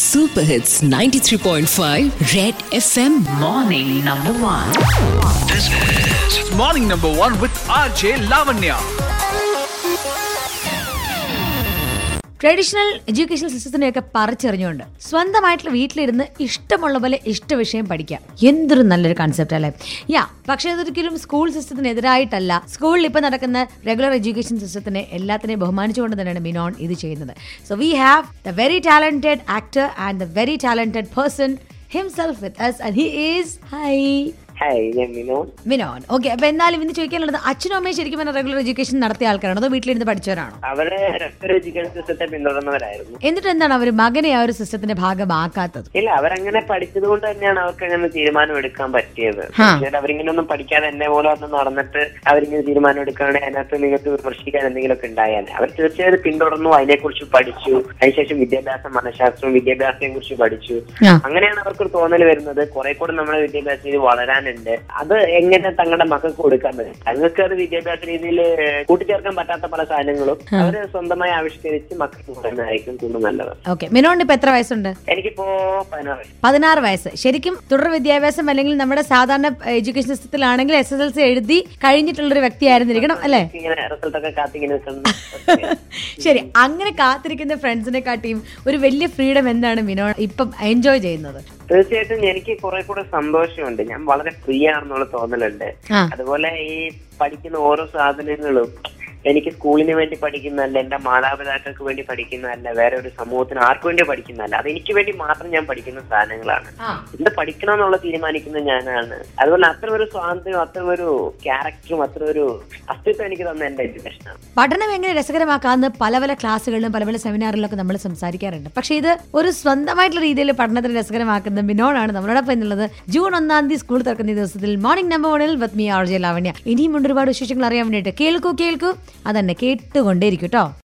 Super Hits 93.5 Red FM Morning Number 1. This is Morning number one with RJ Lavanya. Traditional education സിസ്റ്റത്തിനെയൊക്കെ പറിച്ചെറിഞ്ഞുകൊണ്ട് സ്വന്തമായിട്ടുള്ള വീട്ടിലിരുന്ന് ഇഷ്ടമുള്ള പോലെ ഇഷ്ട വിഷയം പഠിക്കാം എന്തൊരു നല്ലൊരു കൺസെപ്റ്റ് അല്ലേ യാ പക്ഷേ അതൊരിക്കലും സ്കൂൾ സിസ്റ്റത്തിനെതിരായിട്ടല്ല സ്കൂളിൽ ഇപ്പം നടക്കുന്ന റെഗുലർ എഡ്യൂക്കേഷൻ സിസ്റ്റത്തിനെ എല്ലാത്തിനെയും ബഹുമാനിച്ചുകൊണ്ട് തന്നെയാണ് മിനോൺ ഇത് ചെയ്യുന്നത് so we have the very talented actor and the very talented person himself with us and he is hi hi ഞാൻ വിനോദ് മിനോൻ ഓക്കെ അപ്പൊ എന്നാലും ഇന്ന് ചോദിക്കാനുള്ളത് അച്ഛനും അമ്മയും ശരിക്കും പറഞ്ഞാൽ റെഗുലർ എഡ്യൂക്കേഷൻ നടത്തിയ ആൾക്കാരാണോ അതോ വീട്ടിലിരുന്ന് പഠിച്ചവരാണോ അവര് റെഫർ എഡ്യൂക്കേഷൻ സിസ്റ്റത്തെ പിന്തുടർന്നവരായിരുന്നു എന്നിട്ട് എന്താണ് അവർ മകനെ ആ ഒരു സിസ്റ്റത്തിന്റെ ഭാഗമാക്കാത്തത് ഇല്ല അവരങ്ങനെ പഠിച്ചത് കൊണ്ട് തന്നെയാണ് അവർക്ക് അങ്ങനെ തീരുമാനം എടുക്കാൻ പറ്റിയത് ഹാ. പിന്നീട് അവരിങ്ങനെ ഒന്നും പഠിക്കാതെ എന്നെ പോലെ ഒന്ന് നടന്നിട്ട് അവരിങ്ങനെ തീരുമാനം എടുക്കുകയാണെങ്കിൽ അതിനകത്ത് നിങ്ങൾക്ക് വിമർശിക്കാൻ എന്തെങ്കിലുമൊക്കെ ഉണ്ടായാൽ അവർ തീർച്ചയായും പിന്തുടർന്നു അതിനെക്കുറിച്ച് പഠിച്ചു അതിനുശേഷം വിദ്യാഭ്യാസം മനഃശാസ്ത്രവും വിദ്യാഭ്യാസത്തെയും കുറിച്ച് പഠിച്ചു ആ. അങ്ങനെയാണ് അവർക്ക് തോന്നൽ വരുന്നത് കുറെ കൂടെ നമ്മുടെ വിദ്യാഭ്യാസ രീതി വളരാനുണ്ട് അത് എങ്ങനെ തങ്ങളുടെ മക്കൾക്ക് കൊടുക്കാൻ പറ്റും തങ്ങൾക്ക് അത് വിദ്യാഭ്യാസ രീതിയിൽ കൂട്ടിച്ചേർക്കാൻ പറ്റാത്ത പല സാധനങ്ങളും അവർ സ്വന്തമായി ആവിഷ്കരിച്ച് മക്കൾക്ക് കൊടുക്കുന്നതായിരിക്കും കൂടുതൽ നല്ലത് ഓക്കെ മിനോണ്ട് ഇപ്പൊ എത്ര വയസ്സുണ്ട് എനിക്കിപ്പോ പതിനാറ് വയസ്സ്. പതിനാറ് വയസ്സ് ശരിക്കും തുടർ വിദ്യാഭ്യാസം അല്ലെങ്കിൽ നമ്മുടെ സാധാരണ എഡ്യൂക്കേഷൻ സിസ്റ്റത്തിലാണെങ്കിൽ എസ് എസ് എൽ സി എഴുതി കഴിഞ്ഞിട്ടുള്ള ഒരു വ്യക്തിയായിരുന്നിരിക്കണം അല്ലേ ഇങ്ങനെ റിസൾട്ട് ഒക്കെ കാത്തിങ്ങനെ നിൽക്കുന്ന ശരി അങ്ങനെ കാത്തിരിക്കുന്ന ഫ്രണ്ട്സിനെ കാട്ടിയും ഒരു വലിയ ഫ്രീഡം എന്താണ് മിനോ ഇപ്പം എൻജോയ് ചെയ്യുന്നത് തീർച്ചയായിട്ടും എനിക്ക് കുറെ കൂടെ സന്തോഷമുണ്ട് ഞാൻ വളരെ ഫ്രീ ആണെന്നുള്ള തോന്നലുണ്ട് ആ. അതുപോലെ ഈ പഠിക്കുന്ന ഓരോ സാധനങ്ങളും എനിക്ക് സ്കൂളിന് വേണ്ടി പഠിക്കുന്നതല്ല എന്റെ മാതാപിതാക്കൾക്ക് വേണ്ടി പഠിക്കുന്നതല്ല വേറെ ഒരു സമൂഹത്തിന് ആർക്കു വേണ്ടി പഠിക്കുന്നതല്ല അത് എനിക്ക് വേണ്ടി മാത്രം ഞാൻ പഠിക്കുന്ന സാധനങ്ങളാണ് എന്ത് പഠിക്കണം എന്നുള്ള തീരുമാനിക്കുന്നത് ഞാനാണ് അതുപോലെ അത്ര ഒരു സ്വാതന്ത്ര്യം അത്ര ഒരു ക്യാരക്ടറും അത്ര ഒരു അസ്തിത്വം എനിക്ക് തന്ന എന്റെ എഡ്യൂക്കേഷനാണ് പഠനം എങ്ങനെ രസകരമാക്കാമെന്ന് പല പല ക്ലാസ്സുകളിലും പല പല സെമിനാറിലൊക്കെ നമ്മൾ സംസാരിക്കാറുണ്ട് പക്ഷേ ഇത് ഒരു സ്വന്തമായിട്ടുള്ള രീതിയിൽ പഠനത്തിന് രസകരമാക്കുന്ന ബിനോടാണ് നമ്മളോടൊപ്പം എന്നുള്ളത് ജൂൺ ഒന്നാം തീയതി സ്കൂൾ തുറക്കുന്ന ഈ ദിവസത്തിൽ മോർണിംഗ് നമ്പർ വണിൽ with me R J Lavanya ഇനിയും ഉണ്ട് ഒരുപാട് വിശേഷങ്ങൾ അറിയാൻ വേണ്ടിയിട്ട് കേൾക്കൂ കേൾക്കൂ അതന്നെ കേട്ടുകൊണ്ടേയിരിക്കും കേട്ടോ